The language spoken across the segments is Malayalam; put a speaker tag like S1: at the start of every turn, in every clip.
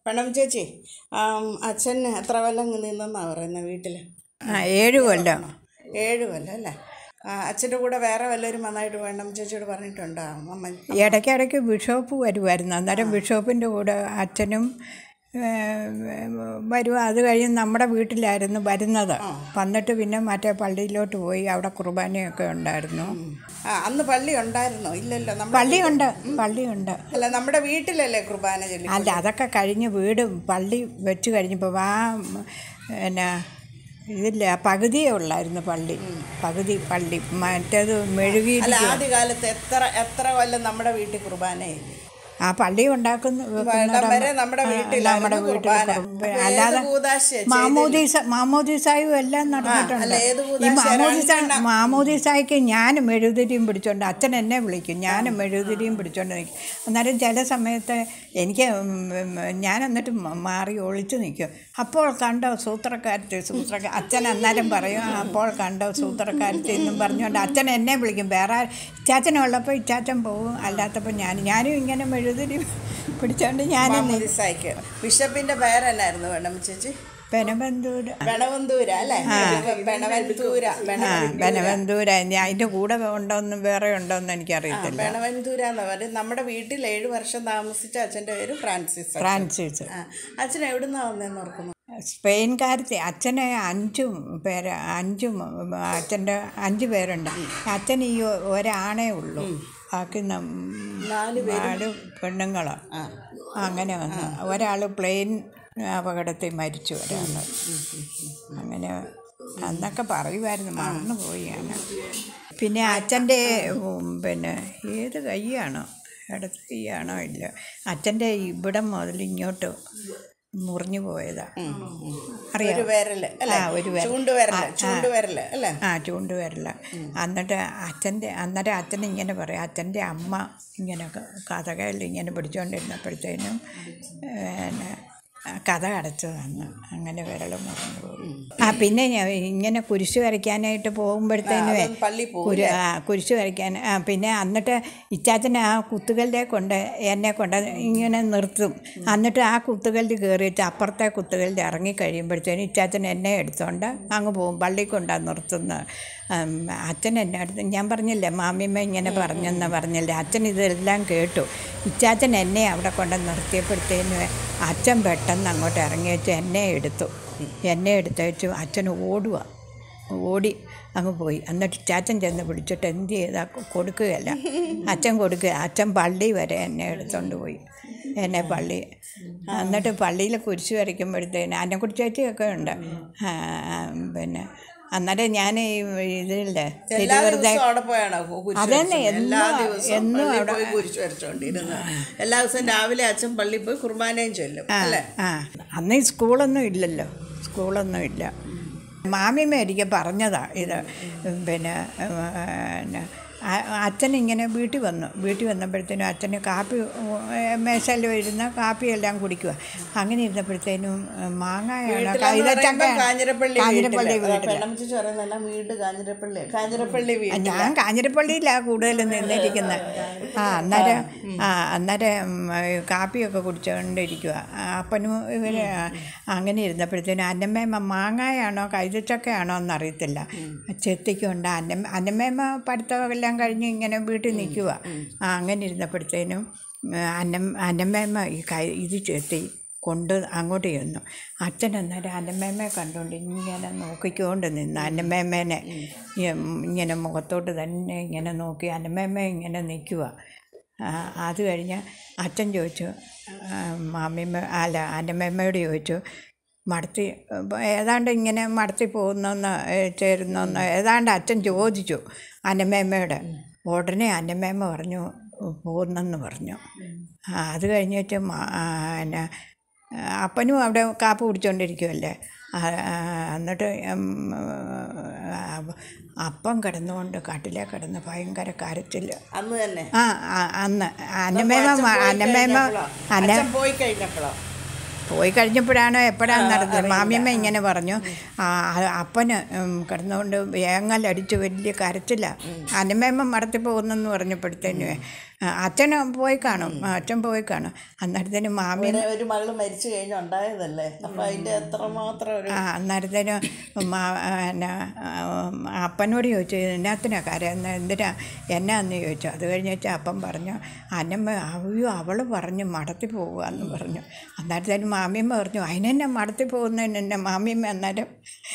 S1: പെണ്ണം ചേച്ചി ആം, അച്ഛൻ എത്ര കൊല്ലം നിന്നെന്നാ പറയുന്നത് വീട്ടിൽ
S2: ആ ഏഴ് കൊല്ലം
S1: ഏഴ് കൊല്ലം അല്ലേ ആ, അച്ഛൻ്റെ കൂടെ വേറെ വല്ലവരും വന്നായിട്ട് വേണം ചേച്ചിയോട് പറഞ്ഞിട്ടുണ്ടോ അമ്മ
S2: ഇടയ്ക്കിടയ്ക്ക് ബിഷോപ്പ് വരുമായിരുന്നു അന്നേരം ബിഷോപ്പിൻ്റെ കൂടെ അച്ഛനും വരും അത് കഴിഞ്ഞ് നമ്മുടെ വീട്ടിലായിരുന്നു വരുന്നത് വന്നിട്ട് പിന്നെ മറ്റേ പള്ളിയിലോട്ട് പോയി അവിടെ കുർബാനയൊക്കെ ഉണ്ടായിരുന്നു
S1: ആ അന്ന് പള്ളി ഉണ്ടായിരുന്നോ ഇല്ലല്ലോ നമ്മുടെ
S2: പള്ളിയുണ്ട് പള്ളിയുണ്ട്
S1: അല്ല നമ്മുടെ വീട്ടിലല്ലേ കുർബാന ചൊല്ലി
S2: അല്ല അതൊക്കെ കഴിഞ്ഞ് വീട് പള്ളി വെച്ച് കഴിഞ്ഞപ്പോൾ ആ എന്നാ ഇതില്ല പകുതിയേ ഉള്ളായിരുന്നു പള്ളി പകുതി പള്ളി മറ്റേത് മെഴുകി
S1: അല്ല ആദ്യ കാലത്ത് എത്ര എത്ര കൊല്ലം നമ്മുടെ വീട്ടിൽ കുർബാനയില്ലേ
S2: ആ പള്ളി ഉണ്ടാക്കുന്ന
S1: ഇവിടം വരെ നമ്മുടെ
S2: ആ,
S1: വീട്ടിലായിരുന്നു
S2: നമ്മുടെ വീട്ടിൽ
S1: കുർബാന.
S2: കുർബാന.
S1: അപ്പൊ ഏത്
S2: അല്ലാതെ
S1: കൂദാശയാ
S2: മാമോദീസ മാമോദീസായും എല്ലാം നടന്നിട്ടുണ്ട്
S1: അല്ല, ഏത്
S2: ഈ
S1: കൂദാശയാ?
S2: മാമോദീസ
S1: രണ്ടെണ്ണം.
S2: മാമോദീസായ്ക്ക് ഞാനും മെഴുകുതിരിയും പിടിച്ചോണ്ട് അച്ഛൻ എന്നെ വിളിക്കും ഞാനും മെഴുകുതിരിയും പിടിച്ചോണ്ട് നിൽക്കും അന്നേരം ചില സമയത്ത് എനിക്ക് ഉം, ഉം, ഞാൻ എന്നിട്ട് മ- മാറി ഒളിച്ചു നിൽക്കും അപ്പോൾ കണ്ടോ സൂത്രക്കാരത്തി സൂത്രക്ക അച്ഛൻ അന്നേരം പറയും അപ്പോൾ കണ്ടോ സൂത്രക്കാരത്തി എന്നും പറഞ്ഞുകൊണ്ട് അച്ഛൻ എന്നെ വിളിക്കും വേറെ ഇച്ചാച്ചനുള്ളപ്പോൾ ഇച്ചാച്ചൻ പോകും അല്ലാത്തപ്പോൾ ഞാൻ ഞാനും ഇങ്ങനെ മെഴുകുതിരി പിടിച്ചോണ്ട് ഞാനും നിൽക്കും.
S1: മാമോദിസായ്ക്ക് ബിഷപ്പിന്റെ പേരെന്നായിരുന്നു വേണം ചേച്ചി
S2: പെനബന്ധൂര്
S1: ബണവന്തൂര അല്ലേ ബണവന്തൂര
S2: ആ ബനബന്ധൂര അതിൻ്റെ കൂടെ ഉണ്ടോന്ന് വേറെ ഉണ്ടോന്ന് എനിക്കറിയത്തില്ല
S1: ബണവന്തൂര എന്ന് പറയും നമ്മുടെ വീട്ടിൽ ഏഴ് വർഷം താമസിച്ച അച്ഛന്റെ പേര് ഫ്രാൻസിസ്
S2: ഫ്രാൻസിസ്
S1: ആ അച്ഛൻ എവിടുന്നാ വന്നേന്ന് ഓർക്കുന്നു
S2: സ്പെയിൻകാരത്തി അച്ഛനെ അഞ്ചും പേര് അഞ്ചും അച്ഛൻ്റെ അഞ്ച് പേരുണ്ട് അച്ഛൻ ഈ ഒരാണേ ഉള്ളൂ ബാക്കി നം-
S1: നാല്
S2: നാല് പെണ്ണുങ്ങളാ
S1: ആ
S2: അങ്ങനെ വന്നു ഒരാൾ പ്ലെയിൻ അപകടത്തിൽ മരിച്ചു ഒരാൾ അങ്ങനെ അന്നൊക്കെ പറയുമായിരുന്നു മറന്നു പോയി ഞാൻ പിന്നെ അച്ഛൻ്റെ ഉം, പിന്നെ ഏത് കൈയാണോ ഇടത്ത് കൈയാണോ ഇല്ല അച്ഛൻ്റെ ഇവിടം മുതൽ ഇങ്ങോട്ട് മുറിഞ്ഞു പോയതാ അറിയാം
S1: ഒരു വിരല് അല്ലേ
S2: ആ, ഒരു വിരൽ.
S1: ചൂണ്ടുവിരല് ചൂണ്ടുവിരല് അല്ലേ
S2: ആ ചൂണ്ട് വരില്ല എന്നിട്ട് അച്ഛൻ്റെ അന്നേരം അച്ഛൻ ഇങ്ങനെ പറയും അച്ഛൻ്റെ അമ്മ ഇങ്ങനെ ക- കഥകളിൽ ഇങ്ങനെ പിടിച്ചുകൊണ്ടിരുന്നപ്പോഴത്തേനും പിന്നെ കഥ അടച്ചു തന്നു അങ്ങനെ വിരൽ മുറിഞ്ഞു പോയി ആ പിന്നെ ഞാൻ ഇങ്ങനെ കുരിശ് വരയ്ക്കാനായിട്ട് പോകുമ്പോഴത്തേനുവേ
S1: അതൊന്ന് പള്ളി പോകും
S2: കുരു ആ കുരിശ് വരയ്ക്കാൻ ആ പിന്നെ എന്നിട്ട് ഇച്ചാച്ചൻ ആ കുത്തുകല്ലിലെ കൊണ്ട് എന്നെ കൊണ്ട് ഇങ്ങനെ നിർത്തും എന്നിട്ട് ആ കുത്തുകല്ലിൽ കയറിയിട്ട് അപ്പുറത്തെ കുത്തുകല്ലിൽ ഇറങ്ങി കഴിയുമ്പോഴത്തേനും ഇച്ചാച്ചൻ എന്നെ എടുത്തോണ്ട് അങ്ങ് പോകും പള്ളി കൊണ്ടാണ് നിർത്തുന്നത് ഉം, അച്ഛൻ എന്നെ അടുത്ത് ഞാൻ പറഞ്ഞില്ലേ മാമിയമ്മ ഇങ്ങനെ പറഞ്ഞെന്ന് പറഞ്ഞില്ലേ അച്ഛൻ ഇതെല്ലാം കേട്ടു ഇച്ചാച്ചൻ എന്നെ അവിടെ കൊണ്ട് നിർത്തിയപ്പോഴത്തേനും അച്ഛൻ പെട്ടെന്ന് അങ്ങോട്ട് ഇറങ്ങി വെച്ച് എന്നെ എടുത്തു എന്നെ എടുത്തേച്ചു അച്ഛൻ ഓടുക ഓടി അങ്ങ് പോയി എന്നിട്ട് ചാച്ചൻ ചെന്ന് പിടിച്ചിട്ട് എന്ത് ചെയ്താൽ കൊടുക്കുകയല്ല അച്ഛൻ കൊടുക്കുക അച്ഛൻ പള്ളി വരെ എന്നെ എടുത്തോണ്ട് പോയി എന്നെ പള്ളി എന്നിട്ട് പള്ളിയിൽ കുരിശ് വരയ്ക്കുമ്പോഴത്തേന് അന്നക്കുറിച്ച് ചേച്ചിയൊക്കെ ഉണ്ട് ആ, പിന്നെ അന്നേരം ഞാൻ ഈ ഇതില്ലേ
S1: എല്ലാ
S2: തിരുവറുതെ
S1: ദിവസവും അവിടെ പോയാണോ കുരിശ്
S2: അതന്നെ,
S1: വരച്ചോണ്ട്? എല്ലാ
S2: എന്നും-
S1: ദിവസവും
S2: എന്നും
S1: പള്ളിയിൽ
S2: അവിടെ-
S1: പോയി കുരിശ് വരച്ചോണ്ടിരുന്നു എല്ലാ ദിവസവും രാവിലെ അച്ഛൻ പള്ളിയിൽ പോയി കുർബാനയും ചൊല്ലും അല്ലേ
S2: ആ അന്ന് ഈ സ്കൂളൊന്നും ഇല്ലല്ലോ സ്കൂളൊന്നും ഇല്ല മാമിമ്മ എനിക്ക് പറഞ്ഞതാ ഇത് പിന്നെ പിന്നെ അ- അച്ഛൻ ഇങ്ങനെ വീട്ടിൽ വന്നു വീട്ടിൽ വന്നപ്പോഴത്തേനും അച്ഛന് കാപ്പി മേശയിൽ ഇരുന്ന് കാപ്പിയെല്ലാം കുടിക്കുക അങ്ങനെ ഇരുന്നപ്പോഴത്തേനും മാങ്ങായാണോ
S1: വീട്ടിലെന്ന് പറയുമ്പോ
S2: കൈതച്ചക്കയാണ്
S1: കാഞ്ഞിരപ്പള്ളി
S2: കാഞ്ഞിരപ്പള്ളി
S1: വീട്ടില്.
S2: വീട്ടിൽ
S1: പെണ്ണമ്മച്ചി പറയുന്നല്ല വീട് കാഞ്ഞിരപ്പള്ളി കാഞ്ഞിരപ്പള്ളി വീട്
S2: ഞാൻ കാഞ്ഞിരപ്പള്ളിയിലാണ് കൂടുതലും നിന്നിരിക്കുന്നത് ആ അന്നേരം ആ അന്നേരം ഉം, ഈ കാപ്പിയൊക്കെ കുടിച്ചുകൊണ്ടിരിക്കുക അപ്പനും ഇവർ അങ്ങനെ ഇരുന്നപ്പോഴത്തേനും അന്നമ്മേമ്മ മാങ്ങായാണോ കൈതച്ചക്കയാണോ എന്നറിയത്തില്ല ചെത്തിക്കൊണ്ട് അന്നമ്മ അന്നമ്മേമ്മ പഠിത്തമെല്ലാം കഴിഞ്ഞ് ഇങ്ങനെ വീട്ടിൽ നിൽക്കുക ആ അങ്ങനെ ഇരുന്നപ്പോഴത്തേനും അന്നം അന്നമ്മേമ്മ ഈ കൈ ഇത് ചെത്തി കൊണ്ട് അങ്ങോട്ട് ചെന്നു അച്ഛൻ അന്നേരം അന്നമ്മേമ്മയെ കണ്ടുകൊണ്ട് ഇങ്ങനെ നോക്കിക്കൊണ്ട് നിന്ന് അന്നമ്മേമ്മേനെ ഇങ്ങനെ മുഖത്തോട്ട് തന്നെ ഇങ്ങനെ നോക്കി അന്നമ്മേമ്മ ഇങ്ങനെ നിൽക്കുക അത് കഴിഞ്ഞ് അച്ഛൻ ചോദിച്ചു ആ, മാമിമ്മ അല്ല അന്നമ്മേമ്മയോട് ചോദിച്ചു മടത്തി ഏതാണ്ട് ഇങ്ങനെ മടത്തി പോകുന്നെന്ന് ചേരുന്നെന്ന് ഏതാണ്ട് അച്ഛൻ ചോദിച്ചു അന്നമ്മേമ്മയോട് ഉടനെ അന്നമ്മേമ്മ പറഞ്ഞു പോകുന്നെന്ന് പറഞ്ഞു ആ, അത് കഴിഞ്ഞിട്ട് മാ- ആ, പിന്നെ അപ്പനും അവിടെ കാപ്പ് കുടിച്ചുകൊണ്ടിരിക്കുമല്ലേ ആ, ആ, എന്നിട്ട് ഉം, ആ, അപ്പം കിടന്നുകൊണ്ട് കട്ടിലേ കിടന്ന് ഭയങ്കര കരച്ചിൽ
S1: അന്ന് തന്നെ
S2: ആ ആ, അന്ന് അന്നമേമ അന്നമേമ അന്ന
S1: അച്ഛൻ പോയി കഴിഞ്ഞപ്പോഴോ
S2: പോയി കഴിഞ്ഞപ്പോഴാണ് എപ്പോഴാണ് നടന്നത് മാമിയമ്മ ഇങ്ങനെ പറഞ്ഞു ആ ആ, അപ്പന് ഉം, കിടന്നുകൊണ്ട് വേങ്ങലടിച്ച് വലിയ കരച്ചില്ല അനമേമ്മ മടത്തി പോകുന്നെന്ന് പറഞ്ഞപ്പോഴത്തേന് അച്ഛന് പോയി കാണും ആ, അച്ഛൻ പോയി കാണും അന്നേരത്തേന് മാമി
S1: ഒരു- ഒരു മകള് മരിച്ചു കഴിഞ്ഞ് ഉണ്ടായതല്ലേ അപ്പൊ അതിന്റെ എത്രമാത്രം ഒരു
S2: ആ അന്നേരത്തേന് മാ എന്നാ അപ്പനോട് ചോദിച്ചു എന്നാത്തിനാ കരയുന്നത് എന്തിനാ എന്നാന്ന് ചോദിച്ചു അത് കഴിഞ്ഞ് വെച്ചാൽ അപ്പം പറഞ്ഞു അന്നമ്മ അയ്യോ അവൾ പറഞ്ഞു മടത്തി പോവുകയെന്ന് പറഞ്ഞു അന്നേരത്തേന് മാമിയമ്മ പറഞ്ഞു അതിനെന്നെ മടത്തി പോകുന്നതിന് എന്നെ മാമിയമ്മ അന്നേരം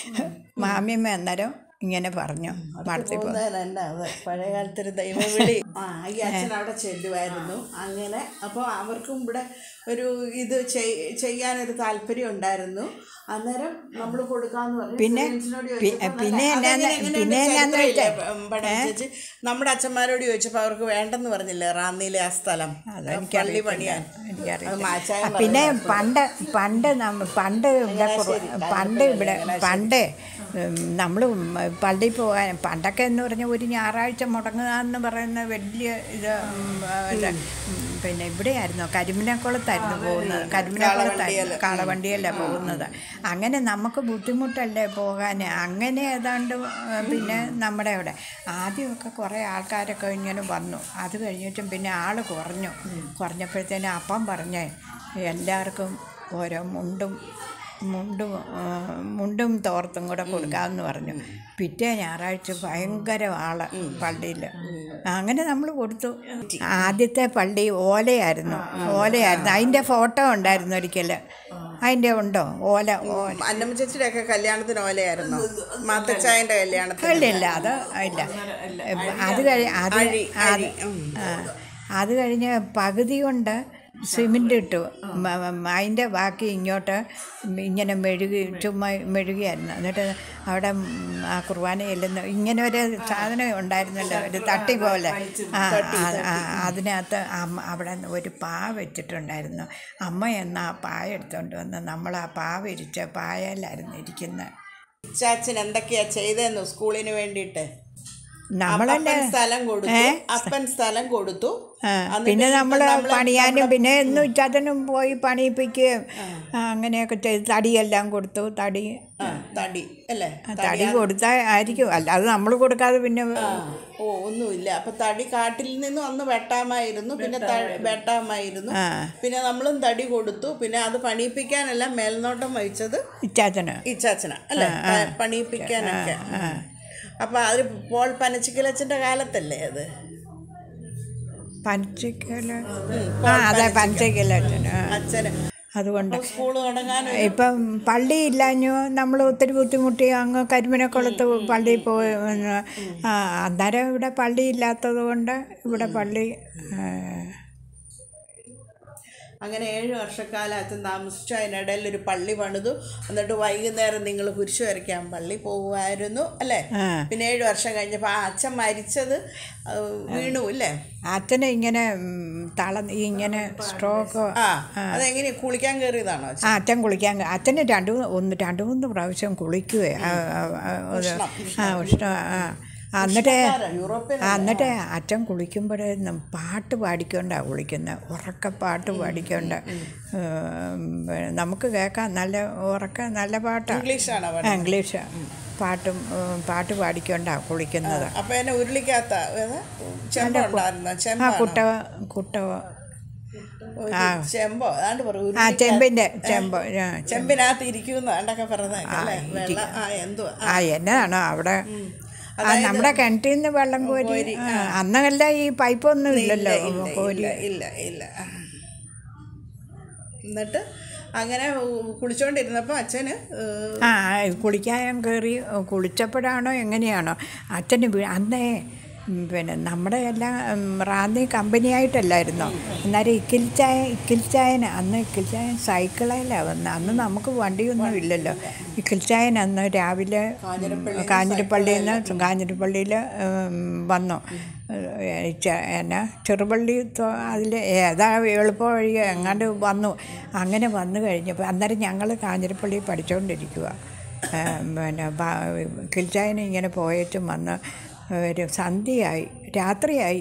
S2: മാമിയമ്മ അന്നേരം ഇങ്ങനെ പറഞ്ഞു മടത്തി പോകും
S1: പോകുന്നതിനല്ല അത് പഴയ കാലത്തൊരു ദൈവവിളി ആ ഈ അച്ഛൻ അവിടെ ചെല്ലുമായിരുന്നു അങ്ങനെ അപ്പോൾ അവർക്കും ഇവിടെ ഒരു ഇത് ചെയ്- ചെയ്യാനൊരു താല്പര്യം ഉണ്ടായിരുന്നു അന്നേരം നമ്മൾ കൊടുക്കാന്ന് പറഞ്ഞു
S2: പിന്നെ-
S1: സിറിയൻസിനോട്
S2: പി-
S1: ചോദിച്ചപ്പോൾ
S2: പിന്നെ
S1: നല്ല-
S2: എന്നാന്ന്
S1: അതെങ്ങനെ- എങ്ങനെയുണ്ട്
S2: പിന്നെ എന്നാന്ന്
S1: ചരിത്രമില്ലേ?
S2: വെച്ചാ-
S1: ഉം, പടം ചേച്ചി നമ്മുടെ അച്ഛന്മാരോട് ചോദിച്ചപ്പോൾ അവർക്ക് വേണ്ടെന്ന് പറഞ്ഞില്ലേ റാന്നിയിലെ ആ സ്ഥലം പള്ളി പണിയാൻ അത് മാച്ചായം
S2: ആ, പിന്നെ പണ്ട് പണ്ട് നമ്മ പണ്ട് ഇവിടെ കുറു- പണ്ട് ഇവിടെ പണ്ട് നമ്മൾ പള്ളിയിൽ പോകാൻ പണ്ടൊക്കെ എന്ന് പറഞ്ഞാൽ ഒരു ഞായറാഴ്ച മുടങ്ങുക എന്ന് പറയുന്ന വലിയ ഇത് ഉം, ഇത്, ഉം, പിന്നെ ഇവിടെയായിരുന്നു കരിമിനക്കുളത്തായിരുന്നു പോകുന്നത് കരിമിനക്കുളത്തായിരുന്നു കാളവണ്ടിയല്ല പോകുന്നത് അങ്ങനെ നമുക്ക് ബുദ്ധിമുട്ടല്ലേ പോകാൻ അങ്ങനെ ഏതാണ്ട് ഏ, പിന്നെ നമ്മുടെ അവിടെ ആദ്യമൊക്കെ കുറേ ആൾക്കാരൊക്കെ ഇങ്ങനെ വന്നു അത് കഴിഞ്ഞിട്ടും പിന്നെ ആൾ കുറഞ്ഞു കുറഞ്ഞപ്പോഴത്തേനും അപ്പം പറഞ്ഞേ എല്ലാവർക്കും ഓരോ മുണ്ടും മുണ്ടും ആ, മുണ്ടും തോർത്തും കൂടെ കൊടുക്കാമെന്ന് പറഞ്ഞു പിറ്റേ ഞായറാഴ്ച ഭയങ്കര ആള് പള്ളിയിൽ അങ്ങനെ നമ്മൾ കൊടുത്തു ആദ്യത്തെ പള്ളി ഓലയായിരുന്നു ഓലയായിരുന്നു അതിൻ്റെ ഫോട്ടോ ഉണ്ടായിരുന്നു ഒരിക്കൽ അതിൻ്റെ ഉണ്ടോ ഓല ഓല
S1: അന്നമ്മ ചേച്ചിയുടെ ഒക്കെ കല്യാണത്തിന് ഓലയായിരുന്നു മാത്തച്ചായന്റെ കല്യാണത്തിന്
S2: ഇല്ല ഇല്ല അത് ഇല്ല അത് കഴി അത്
S1: അഴി,
S2: അത്
S1: അഴി, ഉം.
S2: ആ, അത് കഴിഞ്ഞ് പകുതി കൊണ്ട് സിമെൻ്റ് ഇട്ടു മ- മ- അതിൻ്റെ ബാക്കി ഇങ്ങോട്ട് ഇങ്ങനെ മെഴുകി ചുമ്മാ മെഴുകിയായിരുന്നു എന്നിട്ട് അവിടെ ഉം, ആ കുർബാന ചെല്ലുന്ന ഇങ്ങനെ ഒരു സാധനം ഉണ്ടായിരുന്നല്ലോ ഒരു തട്ടി പോലെ ആ ആ, ആ, അതിനകത്ത് അമ്മ അവിടെ ഒരു പാ വെച്ചിട്ടുണ്ടായിരുന്നു അമ്മ എന്ന ആ പായ എടുത്തുകൊണ്ട് വന്ന് നമ്മൾ ആ പാ വിരിച്ച പായയിലായിരുന്നു ഇരിക്കുന്നത്
S1: ചാച്ചൻ എന്തൊക്കെയാ ചെയ്തെന്നു സ്കൂളിന് വേണ്ടിയിട്ട്
S2: നമ്മളല്ലേ
S1: അപ്പൻ സ്ഥലം കൊടുത്തു അപ്പൻ സ്ഥലം കൊടുത്തു
S2: ആ,
S1: എന്നിട്ട്
S2: പിന്നെ
S1: ഇപ്പം
S2: നമ്മൾ
S1: നമ്മള്
S2: പണിയാനും പിന്നെ എന്നും ഉച്ചത്തിനും പോയി പണിയിപ്പിക്കുകയും ആ, അങ്ങനെയൊക്കെ ചെയ്ത് തടിയെല്ലാം കൊടുത്തു തടി
S1: ആ, തടി അല്ലേ
S2: ആ, തടി കൊടുത്താൽ ആയിരിക്കും അല്ലാതെ നമ്മൾ കൊടുക്കാതെ പിന്നെ
S1: ഓ ഒന്നുമില്ല അപ്പൊ തടി കാട്ടിൽ നിന്നും അന്ന് വെട്ടാമായിരുന്നു പിന്നെ ത- വെട്ടാമായിരുന്നു
S2: ആ
S1: പിന്നെ നമ്മളും തടി കൊടുത്തു പിന്നെ അത് പണിയിപ്പിക്കാനെല്ലാം മേൽനോട്ടം വഹിച്ചത്
S2: ഇച്ചാച്ചന്
S1: ഇച്ചാച്ചന അല്ലേ പ- പണിയിപ്പിക്കാനൊക്കെ അപ്പൊ അത് പോൾ പനച്ചിക്കലച്ചന്റെ കാലത്തല്ലേ അത്
S2: പഞ്ചക്കല് ആ അതെ പഞ്ചക്കല് അച്ഛന് ആ
S1: അച്ഛന്
S2: അതുകൊണ്ട്
S1: സ്കൂള് തുടങ്ങാൻ
S2: ഇപ്പം പള്ളി ഇല്ലാഞ്ഞു നമ്മൾ ഒത്തിരി ബുദ്ധിമുട്ടി അങ്ങ് കരിമനക്കുളത്ത് പള്ളിയിൽ പോയി പിന്നെ, ആ അന്നേരം ഇവിടെ പള്ളി ഇല്ലാത്തത് കൊണ്ട് ഇവിടെ പള്ളി ആ,
S1: അങ്ങനെ ഏഴ് വർഷക്കാലം അച്ഛൻ താമസിച്ചു അതിനിടയിൽ ഒരു പള്ളി പണിതു എന്നിട്ട് വൈകുന്നേരം നിങ്ങൾ കുരിശു വരയ്ക്കാൻ പള്ളി പോകുമായിരുന്നു അല്ലേ
S2: ആ.
S1: പിന്നെ ഏഴ് വർഷം കഴിഞ്ഞപ്പോൾ ആ അച്ഛൻ മരിച്ചത് ആ, വീണു അല്ലേ
S2: അച്ഛന് ഇങ്ങനെ ഉം, തള ഇങ്ങനെ സ്ട്രോക്ക്
S1: ആ അതെങ്ങനെ കുളിക്കാൻ കയറിയതാണോ അച്ഛൻ
S2: ആ അച്ഛൻ കുളിക്കാൻ കേ- അച്ഛന് രണ്ട് മൂന്ന് ഒന്ന് രണ്ട് മൂന്ന് പ്രാവശ്യം കുളിക്കുകയെ ആ ആ, ആ, ഒരു- ആ ഉഷ്ണ ആ ആ, എന്നിട്ട്
S1: യൂറോപ്യൻ
S2: ആ, എന്നിട്ട് അച്ഛൻ കുളിക്കുമ്പോഴേ പാട്ട് പാടിക്കൊണ്ടാണ് കുളിക്കുന്നത് ഉറക്ക പാട്ട് പാടിക്കൊണ്ട് ഉം, നമുക്ക് കേൾക്കാം നല്ല ഉറക്ക നല്ല പാട്ടാണ്
S1: ഇംഗ്ലീഷാണോ
S2: ആ, ഇംഗ്ലീഷ് പാട്ടും ഉം, പാട്ട് പാടിക്കൊണ്ടാണ് കുളിക്കുന്നത്
S1: അപ്പൊ എന്നെ ഉരുളിക്കാത്ത ചെമ്പ ഉണ്ടായിരുന്നോ
S2: ആ
S1: ചെമ്പ
S2: കുട്ട കുട്ട
S1: ചെമ്പോ അതാണ്ട് പറ
S2: ആ ചെമ്പിൻ്റെ ചെമ്പ് ആ,
S1: ചെമ്പിനകത്ത് ഇരിക്കുന്ന അണ്ടൊക്കെ പറഞ്ഞല്ലേ വെള്ളം ആ എന്തുവാ
S2: ആ എന്നതാണോ അവിടെ ആ നമ്മുടെ കിണറ്റിൽ നിന്ന് വെള്ളം കോരി ആ, അന്നല്ല ഈ പൈപ്പൊന്നും ഇല്ലല്ലോ കോരി
S1: ഇല്ല ഇല്ല ഇല്ല എന്നിട്ട് അങ്ങനെ കുളിച്ചോണ്ടിരുന്നപ്പോൾ അച്ഛന് ഏഹ്,
S2: ആ കുളിക്കാൻ കയറി കുളിച്ചപ്പോഴാണോ എങ്ങനെയാണോ അച്ഛന് വീ- അന്നേ ഉം, പിന്നെ നമ്മുടെ എല്ലാം ഉം, റാന്നി കമ്പനിയായിട്ടല്ലായിരുന്നോ അന്നേരം ഇക്കിൽച്ചായ ഇക്കിൽച്ചായന് അന്ന് ഇക്കിൽച്ചായൻ സൈക്കിളിലാണ് വന്നത് അന്ന് നമുക്ക് വണ്ടിയൊന്നും ഇല്ലല്ലോ ഇക്കിൽച്ചായൻ അന്ന് രാവിലെ കാഞ്ഞിരപ്പള്ളിയിൽ നിന്ന് കാഞ്ഞിരപ്പള്ളിയിൽ വന്നു ഏ, ചെ- എന്നാ ചെറുപള്ളി അതിൽ ഏതാ എളുപ്പ വഴി എങ്ങാണ്ട് വന്നു അങ്ങനെ വന്നു കഴിഞ്ഞപ്പോൾ അന്നേരം ഞങ്ങൾ കാഞ്ഞിരപ്പള്ളി പഠിച്ചുകൊണ്ടിരിക്കുക പിന്നെ കിൽച്ചായന് ഇങ്ങനെ പോയേച്ചും വന്ന് ഒരു സന്ധ്യയായി രാത്രിയായി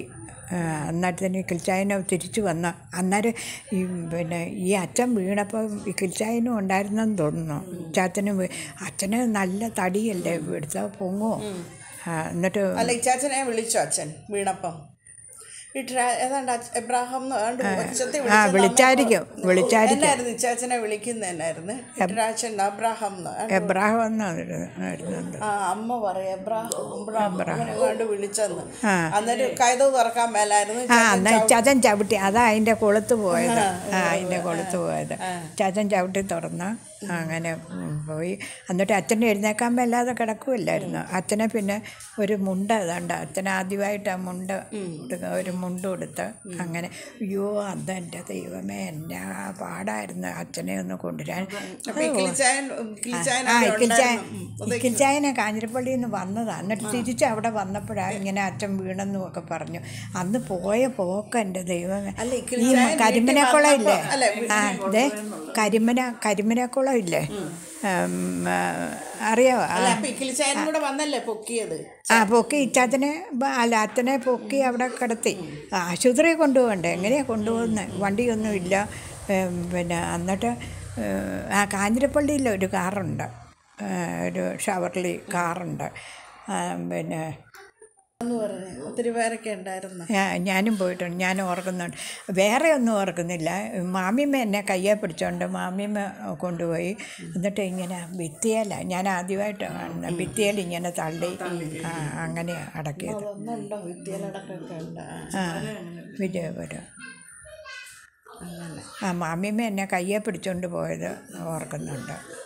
S2: അന്നേരത്തിന് കിൽച്ചായനെ തിരിച്ചു വന്ന അന്നേരം ഈ പിന്നെ ഈ അച്ഛൻ വീണപ്പോൾ ഈ കിൽച്ചായനും ഉണ്ടായിരുന്നെന്ന് തോന്നുന്നു ചാച്ചനും വീ- അച്ഛന് നല്ല തടിയല്ലേ എടുത്താൽ പൊങ്ങോ ആ, എന്നിട്ട്
S1: അല്ല ഇച്ചാച്ചനെ വിളിച്ചോ അച്ഛൻ വീണപ്പം ഈ ട്രാ ഏതാണ്ട് അച്ഛ- എബ്രാഹാം എന്ന് ഏതാണ്ട് ഉച്ചത്തിൽ
S2: ആ
S1: വിളിച്ചെന്ന്
S2: വിളിച്ചായിരിക്കും
S1: അമ്മ-
S2: വിളിച്ചായിരിക്കും
S1: എന്നായിരുന്നു ഇച്ചാച്ചനെ വിളിക്കുന്നത് എന്നായിരുന്നു ഇട്രാച്ചൻ അബ്രാഹാം എന്ന് ഏതാണ്ട്
S2: എബ്രാഹം എന്നായിരുന്നു
S1: ആ അമ്മ പറയാം എബ്രാഹാം എബ്രാഹാം അങ്ങനെ കണ്ട് വിളിച്ചെന്ന് അന്നേരം കൈതവ് തുറക്കാൻ മേലായിരുന്നു
S2: ആ എന്നാ ചതൻ ചവിട്ടി അതാ അതിൻ്റെ കൊളുത്ത് പോയത് ആ അതിൻ്റെ കൊളുത്ത് പോയത് ചതൻ ചവിട്ടി തുറന്ന് അങ്ങനെ ഉം, പോയി എന്നിട്ട് അച്ഛനെ എഴുന്നേക്കാൻ മേലാതെ കിടക്കുമല്ലായിരുന്നു അച്ഛനെ പിന്നെ ഒരു മുണ്ട് അതുണ്ട് അച്ഛൻ ആദ്യമായിട്ട് ആ മുണ്ട് എടുക്ക- ഒരു മുണ്ട് കൊടുത്ത് അങ്ങനെ അയ്യോ അത് എൻ്റെ ദൈവമേ എന്നാ പാടായിരുന്നു അച്ഛനെ ഒന്ന് കൊണ്ടുവരാൻ
S1: അപ്പൊ ഈ കിളിച്ചായൻ കിളിച്ചായൻ
S2: ആ
S1: അവിടെ
S2: ഇക്കിൽച്ചായ
S1: ഉണ്ടായിരുന്നു. ഉം.
S2: ഇക്കിൽച്ചായനെ കാഞ്ഞിരപ്പള്ളിയിൽ നിന്ന് വന്നതാണ് എന്നിട്ട് തിരിച്ച് അവിടെ വന്നപ്പോഴാണ് ഇങ്ങനെ അച്ഛൻ വീണെന്നും ഒക്കെ പറഞ്ഞു അന്ന് പോയ പോക്ക് എൻ്റെ ദൈവമേ
S1: അല്ല,
S2: ഈ
S1: ഇക്കിൽച്ചായൻ
S2: കരിമനക്കുളം
S1: വീട്ടിൽ
S2: ഇല്ലേ
S1: വന്നപ്പോ- അല്ല,
S2: ആ അതെ കരിമന കരിമനക്കുളം ഇല്ലേ ഉം, ആ, അറിയാവോ ആ,
S1: അല്ല അപ്പൊ ഈ കിളിച്ചായനും കൂടെ വന്നല്ലേ പൊക്കിയത്
S2: ആ പൊക്കി ഇച്ചാച്ചനെ ബ- അല്ല അച്ഛനെ പൊക്കി അവിടെ കിടത്തി ആശുപത്രി കൊണ്ടുപോകണ്ടേ എങ്ങനെയാണ് കൊണ്ടുപോകുന്നത് വണ്ടിയൊന്നും ഇല്ല ഉം, പിന്നെ എന്നിട്ട് ഉം, ആ കാഞ്ഞിരപ്പള്ളിയിൽ ഒരു കാറുണ്ട് ആ, ഒരു ഷവർലി കാറുണ്ട് ആ, പിന്നെ
S1: എന്ന് പറഞ്ഞു ഒത്തിരി പേരൊക്കെ ഉണ്ടായിരുന്നു
S2: ഞാ- ഞാനും പോയിട്ടുണ്ട് ഞാൻ ഓർക്കുന്നുണ്ട് വേറെ ഒന്നും ഓർക്കുന്നില്ല മാമിമ്മ എന്നെ കയ്യെ പിടിച്ചോണ്ട് മാമിമ്മ കൊണ്ടുപോയി എന്നിട്ട് ഇങ്ങനെ ഭിത്തിയല്ല ഞാൻ ആദ്യമായിട്ട് കാണുന്നത് ഭിത്തിയിൽ ഇങ്ങനെ തള്ളി ആ അങ്ങനെ അടക്കിയത്
S1: അതൊന്നുണ്ടോ വിദ്യാലടക്കമൊക്കെ ഉണ്ട് ആ.
S2: ആ വിജയപുരം ആ മാമിമ്മ എന്നെ കയ്യെ പിടിച്ചോണ്ട് പോയത് ഓർക്കുന്നുണ്ട്